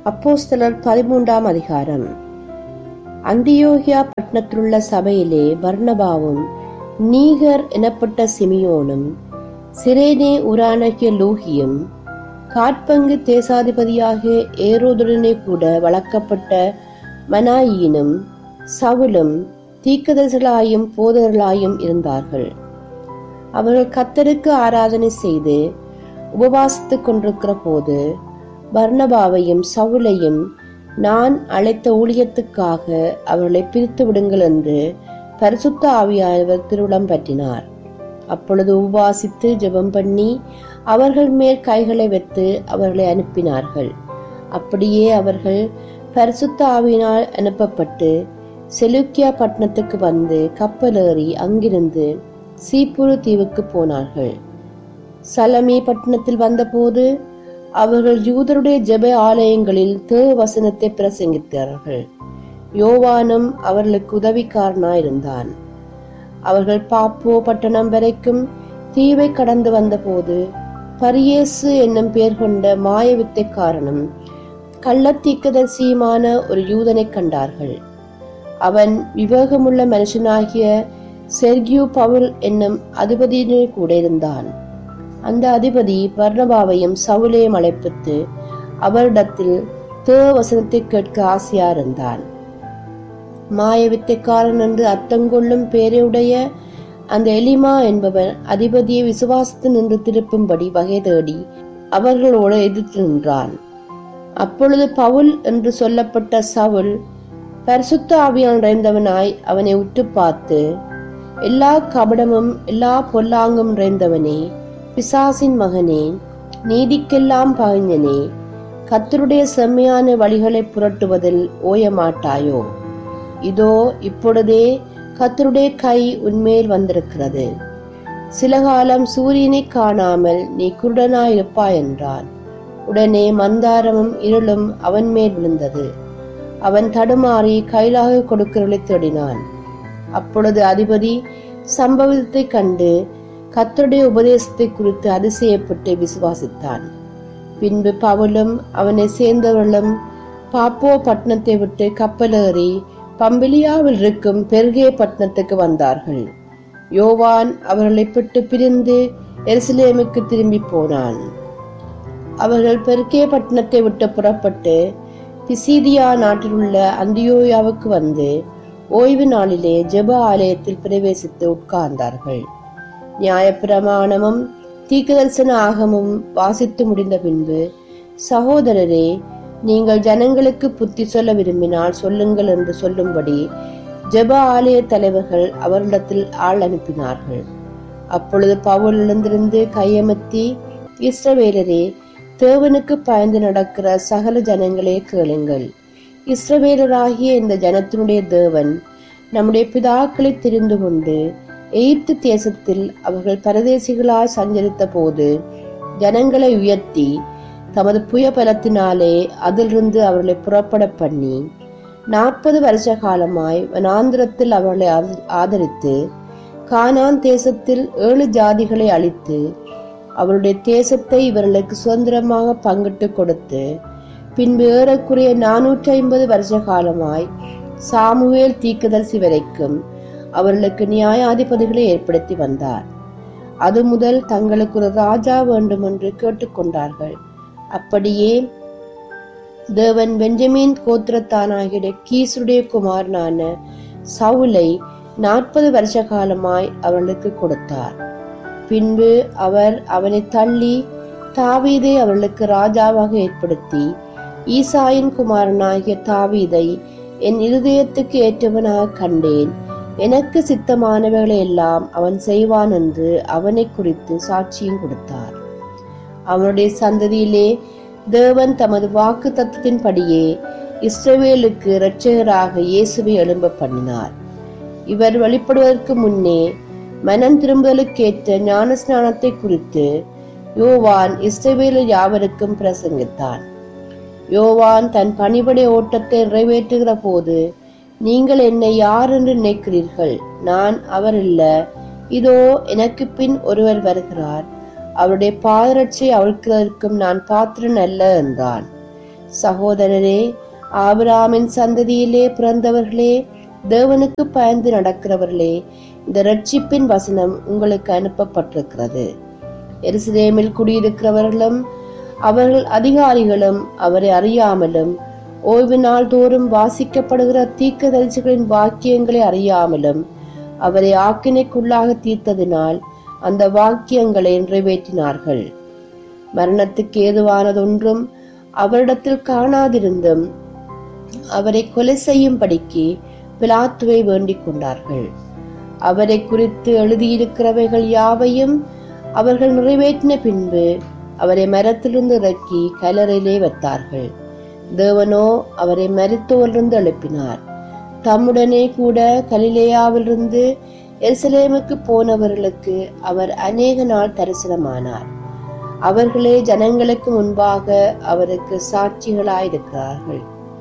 அப்போஸ்தலர் பதிமூன்றாம் அதிகாரம் அந்தியோகியா பட்டணத்திலுள்ள சபையிலே பர்னபாவும் நீகர் எனப்பட்ட சிமியோனும் சிரேனே உரானகிய லூகியும் காட்பங்கு தேசாதிபதியாகிய ஏரோதுடனே கூட வளர்க்கப்பட்ட மனாயினும் சவுலும் தீக்கதர்களாயும் போதர்களாயும் இருந்தார்கள் அவர்கள் கத்தருக்கு ஆராதனை செய்து உபவாசித்துக் கொண்டிருக்கிற போது பர்னபாவையும் சவுலையும் நான் அழைத்த ஊழியத்துக்காக அவர்களை பிரித்து விடுங்கள் என்று பரிசுத்த ஆவியானவர் திருவிழம் பற்றினார் அப்பொழுது உபவாசித்து ஜெபம் பண்ணி அவர்கள் மேல் கைகளை வைத்து அவர்களை அனுப்பினார்கள் அப்படியே அவர்கள் பரிசுத்த ஆவியினால் அனுப்பப்பட்டு செலுக்கியா பட்டணத்துக்கு வந்து கப்பலேறி அங்கிருந்து சீப்புரு தீவுக்கு போனார்கள் சலமி பட்டணத்தில் வந்தபோது அவர்கள் யூதருடைய ஜெப ஆலயங்களில் தேவ வசனத்தை பிரசங்கித்தார்கள் யோவானும் அவர்களுக்கு உதவிக்காரனாயிருந்தான் அவர்கள் பாப்போ பட்டணம் வரைக்கும் தீவை கடந்து வந்தபோது பரியேசு என்னும் பெயர் கொண்ட மாய வித்தைக்காரனும் கள்ளத்தீக்கதரிசியுமான ஒரு யூதனை கண்டார்கள் அவன் விவேகமுள்ள மனுஷனாகிய செர்கியூ பவுல் என்னும் அதிபதியினே கூட இருந்தான் அந்த அதிபதி பர்ணபாவையும் சவுலையும் அழைப்பித்து அவரிடத்தில் தேவ வசனத்தை கேட்க ஆசையா இருந்தான் மாய வித்தைக்காரன் என்று அர்த்தங்கொள்ளும் பேரையுடைய அந்த எலிமா என்பவன் அதிபதியை விசுவாசத்து நின்று திருப்பும்படி வகை தேடி அவர்களோடு எதிர்த்து நின்றான் அப்பொழுது பவுல் என்று சொல்லப்பட்ட சவுல் பரிசுத்த ஆவியான் நிறைந்தவனாய் அவனை உற்று பார்த்து எல்லா கபடமும் எல்லா பொல்லாங்கும் நிறைந்தவனே பிசாசின் மகனே நீதிக்கெல்லாம் பகைஞனே கத்தருடைய செம்மையான வழிகளை புரட்டுவதில் ஓயமாட்டாயோ இதோ இப்பொழுதே கத்தருடைய கை உன்மேல் வந்திருக்கிறது சில காலம் சூரியனை காணாமல் நீ குருடனாயிருப்பாய் என்றான் உடனே மந்தாரமும் இருளும் அவன் மேல் விழுந்தது அவன் தடுமாறி கைலாக கொடுக்கிறவளை தேடினான் அப்பொழுது அதிபதி சம்பவத்தை கண்டு கத்தருடைய உபதேசத்தை குறித்து அதிசயப்பட்டு விசுவாசித்தான் பின்பு பவுலும் அவனை சேர்ந்தவர்களும் பாப்போ பட்டணத்தை விட்டு கப்பலேறி பம்பிலியாவில் இருக்கும் பெருகே பட்டணத்துக்கு வந்தார்கள் யோவான் அவர்களை விட்டு பிரிந்து எருசலேமுக்கு திரும்பி போனான் அவர்கள் பெருக்கே பட்டணத்தை விட்டு புறப்பட்டு பிசீதியா நாட்டில் உள்ள அந்தியோயாவுக்கு வந்து ஓய்வு நாளிலே ஜெப ஆலயத்தில் பிரவேசித்து உட்கார்ந்தார்கள் நியாயப்பிரமாணமும் தீர்க்கதரிசன ஆகமும் வாசித்து முடிந்த பின்பு சகோதரரே நீங்கள் ஜனங்களுக்கு புத்தி சொல்ல விரும்பினால் சொல்லுங்கள் என்று சொல்லும்படி ஜெப ஆலய தலைவர்கள் அவரிடத்தில் ஆள் அனுப்பினார்கள் அப்பொழுது பவுல் எழுந்திருந்து கையமர்த்தி இஸ்ரவேலரே தேவனுக்கு பயந்து நடக்கிற சகல ஜனங்களே கேளுங்கள் இஸ்ரவேலராகிய இந்த ஜனத்தினுடைய தேவன் நம்முடைய பிதாக்களை தெரிந்து கொண்டு எகிப்து தேசத்தில் அவர்கள் பரதேசிகளாய் சஞ்சரித்த போது ஜனங்களை உயர்த்தி தமது புய பலத்தினாலே அதிலிருந்து அவர்களை புறப்பட பண்ணி நாற்பது வருஷ காலமாய் வனாந்திரத்தில் அவர்களை ஆதரித்து கானான் தேசத்தில் ஏழு ஜாதிகளை அழித்து அவருடைய தேசத்தை இவர்களுக்கு சுதந்திரமாக பங்கிட்டு கொடுத்து பின்பு ஏறக்குறைய நானூற்றி ஐம்பது வருஷ காலமாய் சாமுவேல் தீக்குதரிசி வரைக்கும் அவர்களுக்கு நியாயாதிபதிகளை ஏற்படுத்தி வந்தார் அது முதல் தங்களுக்கு ஒரு ராஜா வேண்டும் என்று கேட்டுக்கொண்டார்கள் அப்படியே தேவன் பெஞ்சமின் கோத்திரத்தானாகிய கீசுடைய குமாரனான சவுலை நாற்பது வருஷ காலமாய் அவர்களுக்கு கொடுத்தார் பின்பு அவர் அவனை தள்ளி தாவீதை அவர்களுக்கு ராஜாவாக ஏற்படுத்தி ஈசாயின் குமாரனாகிய தாவீதை என் இருதயத்துக்கு ஏற்றவனாக கண்டேன் எனக்கு சித்தமானவைகளை எல்லாம் அவன் செய்வான் என்று அவனை குறித்து சாட்சியும் கொடுத்தார் அவனுடைய சந்ததியிலே தேவன் தமது வாக்கு தத்துவத்தின்படியே இஸ்ரவேலுக்கு இரட்சகராக இயேசுவை எழும்ப பண்ணினார் இவர் வெளிப்படுவதற்கு முன்னே மனம் திரும்புதலுக்கேற்ற ஞான ஸ்நானத்தை குறித்து யோவான் இஸ்ரவேலர் யாவருக்கும் பிரசங்கித்தான் யோவான் தன் பணிபடை ஓட்டத்தை நிறைவேற்றுகிற போது நீங்கள் என்னை யார் என்று நினைக்கிறீர்கள் நான் அவர் இல்ல இதோ எனக்கு பின் ஒருவர் வருகிறார் அவருடைய பாதரட்சை அவிழ்க்கிறதற்கும் நான் பாத்திரன் அல்ல என்றான் சகோதரரே ஆபிராமின் சந்ததியிலே பிறந்தவர்களே தேவனுக்கு பயந்து நடக்கிறவர்களே இந்த ரட்சிப்பின் வசனம் உங்களுக்கு அனுப்பப்பட்டிருக்கிறது எருசலேமில் குடியிருக்கிறவர்களும் அவர்கள் அதிகாரிகளும் அவரை அறியாமலும் ஓய்வு நாள் தோறும் வாசிக்கப்படுகிற தீர்க்கதரிசிகளின் வாக்கியங்களை அறியாமலும் அவரை ஆக்கினைக்குள்ளாக தீர்த்ததினால் அந்த வாக்கியங்களை நிறைவேற்றினார்கள் மரணத்துக்கு ஏதுவானதொன்றும் அவரிடத்தில் காணாதிருந்தும் அவரை கொலை செய்யும்படிக்கு பிலாத்துவை வேண்டிக் கொண்டார்கள் அவரை குறித்து எழுதியிருக்கிறவைகள் யாவையும் அவர்கள் நிறைவேற்றின பின்பு அவரை மரத்திலிருந்து இறக்கி கலரிலே வைத்தார்கள் தேவனோ அவரை மருத்துவரிலிருந்து எழுப்பினார் தம்முடனே கூட கலிலேயாவிலிருந்து எருசலேமுக்கு போனவர்களுக்கு அவர் அநேக நாள் தரிசனமானார் அவர்களே ஜனங்களுக்கு முன்பாக அவருக்கு சாட்சிகளாயிருக்கிறார்கள்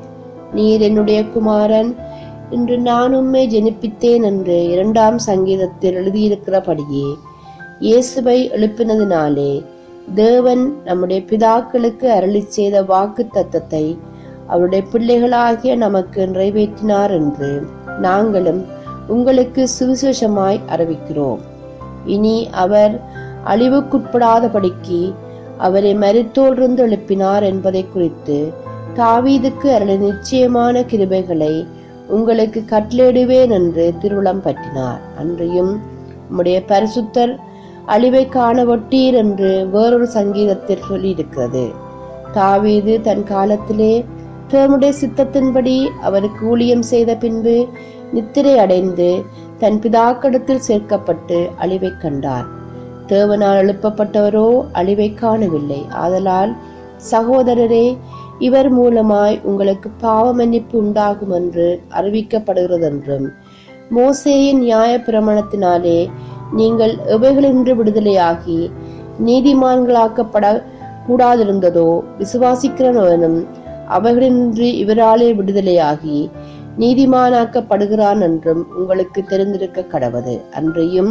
நீர் என்னுடைய குமாரன் இன்று நான் உம்மை ஜெனிப்பித்தேன் என்று இரண்டாம் சங்கீதத்தில் எழுதியிருக்கிறபடியே இயேசுவை எழுப்பினதினாலே தேவன் நம்முடைய பிதாக்களுக்கு அருளி செய்த வாக்கு தத்தத்தை அவருடைய பிள்ளைகளாகிய நமக்கு நிறைவேற்றினார் என்று நாங்களும் உங்களுக்கு சுவிசேஷமாய் அறிவிக்கிறோம் இனி அவர் அழிவுக்குட்படாதபடிக்கு அவரை மருத்தோலிருந்து எழுப்பினார் என்பதை குறித்து தாவீதுக்கு அருள நிச்சயமான கிருபைகளை உங்களுக்கு கட்டளையிடுவேன் என்று திருவுளம் பற்றினார் அன்றியும் உம்முடைய பரிசுத்தர் அழிவை காண ஒட்டீர் என்று வேறொரு சங்கீதத்தில் சொல்லியிருக்கிறது தாவீது தன் காலத்திலே தேவனுடைய சித்தத்தின்படி அவருக்கு ஊழியம் செய்த பின்பு நித்திரை அடைந்து தன் பிதாக்கடத்தில் சேர்க்கப்பட்டு அழிவை கண்டார் தேவனால் எழுப்பப்பட்டவரோ அழிவை காணவில்லை ஆதலால் சகோதரரே இவர் மூலமாய் உங்களுக்கு பாவ மன்னிப்பு உண்டாகும் என்று அறிவிக்கப்படுகிறதென்றும் மோசேயின் நியாய பிரமாணத்தினாலே நீங்கள் எவைகளின்றி விடுதலையாகி நீதிமான்களாக்கப்பட கூடாதிருந்ததோ விசுவாசிக்கிறவனும் அவைகளின்றி இவராலே விடுதலையாகி நீதிமானாக்கப்படுகிறான் என்றும் உங்களுக்கு தெரிந்திருக்க கடவது அன்றையும்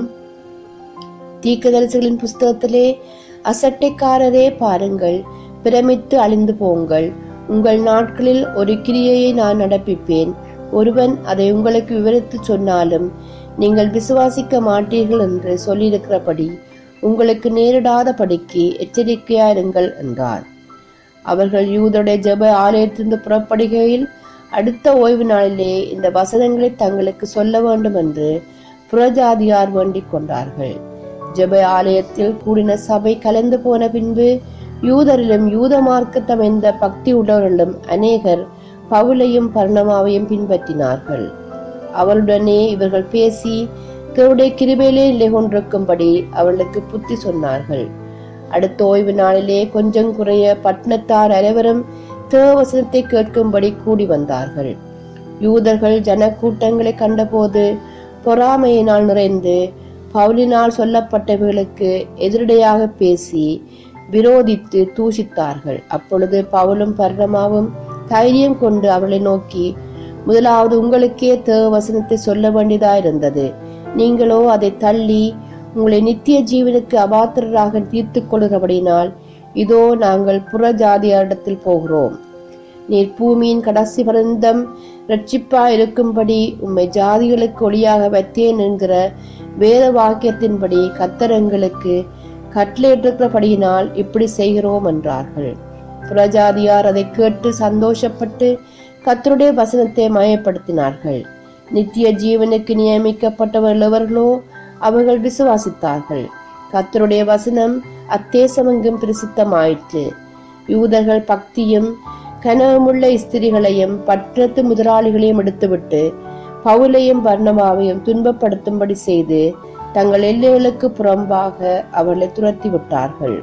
தீர்க்கதரிசிகளின் புஸ்தகத்திலே அசட்டைக்காரரே பாருங்கள் பிரமித்து அழிந்து போங்கள் உங்கள் நாட்களில் ஒரு கிரியையை நான் நடப்பிப்பேன் ஒருவன் அதை உங்களுக்கு விவரித்து சொன்னாலும் நீங்கள் விசுவாசிக்க மாட்டீர்கள் என்று சொல்லியிருக்கிறபடி உங்களுக்கு நேரிடாதபடிக்கு எச்சரிக்கையாயிருங்கள் என்றார் அவர்கள் யூதருடைய ஜெப ஆலயத்திலிருந்து புறப்படுகையில் அடுத்த ஓய்வு நாளிலே இந்த வசனங்களை தங்களுக்கு சொல்ல வேண்டும் என்று புறஜாதியார் வேண்டிக் கொண்டார்கள் ஜெப ஆலயத்தில் கூடின சபை கலந்து போன பின்பு யூதரிலும் யூத மார்க்கத்தம் என்ற பக்தி உள்ளவர்களும் அநேகர் பவுலையும் பர்ணமாவையும் பின்பற்றினார்கள் அவளுடனே இவர்கள் பேசி தேவடைய கிருபையிலே நிலை கொண்டிருக்கும்படி அவளுக்கு புத்தி சொன்னார்கள் அடுத்த ஓய்வு நாளிலே கொஞ்சம் குறைய பட்டணத்தார் அனைவரும் தேவவசனத்தை கேட்கும்படி கூடி வந்தார்கள் யூதர்கள் ஜனக்கூட்டங்களை கண்டபோது பொறாமையினால் நிறைந்து பவுலினால் சொல்லப்பட்டவர்களுக்கு எதிரடையாக பேசி விரோதித்து தூஷித்தார்கள் அப்பொழுது பவுலும் பர்ணமாவும் தைரியம் கொண்டு அவளை நோக்கி முதலாவது உங்களுக்கே தேவ வசனத்தை சொல்ல வேண்டியதாயிருந்தது நீங்களோ அதை தள்ளி உங்களை நித்திய ஜீவனுக்கு அபாத்திரராக தீர்த்துக் கொள்கிறபடினால் இதோ நாங்கள் புற ஜாதியாரிடத்தில் போகிறோம் நீர் பூமியின் கடைசி பரந்தம் ரட்சிப்பா இருக்கும்படி உம்மை ஜாதிகளுக்கு ஒளியாக வைத்தேன் என்கிற வேத வாக்கியத்தின்படி கத்தரங்களுக்கு கட்டளையிட்டிருக்கிறபடியினால் இப்படி செய்கிறோம் என்றார்கள் புறஜாதியார் அதை கேட்டு சந்தோஷப்பட்டு கத்தருடைய வசனத்தை மயப்படுத்தினார்கள் நித்திய ஜீவனுக்கு நியமிக்கப்பட்டவர்களோ அவர்கள் விசுவாசித்தார்கள் கத்தருடைய வசனம் அத்தேசமெங்கும் பிரசித்தமாயிற்று யூதர்கள் பக்தியும் கனவுமுள்ள ஸ்திரிகளையும் பற்றத்து முதலாளிகளையும் எடுத்துவிட்டு பவுலையும் பர்ணபாவையும் துன்பப்படுத்தும்படி செய்து தங்கள் எல்லைகளுக்கு புறம்பாக அவர்களை துரத்தி விட்டார்கள்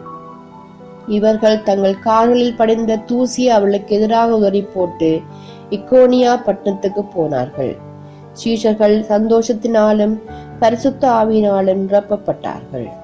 இவர்கள் தங்கள் கால்களில் படிந்த தூசியை அவளுக்கு எதிராக உதறி போட்டு இக்கோனியா பட்டணத்துக்கு போனார்கள் சீஷர்கள் சந்தோஷத்தினாலும் பரிசுத்த ஆவியினாலும் நிரப்பப்பட்டார்கள்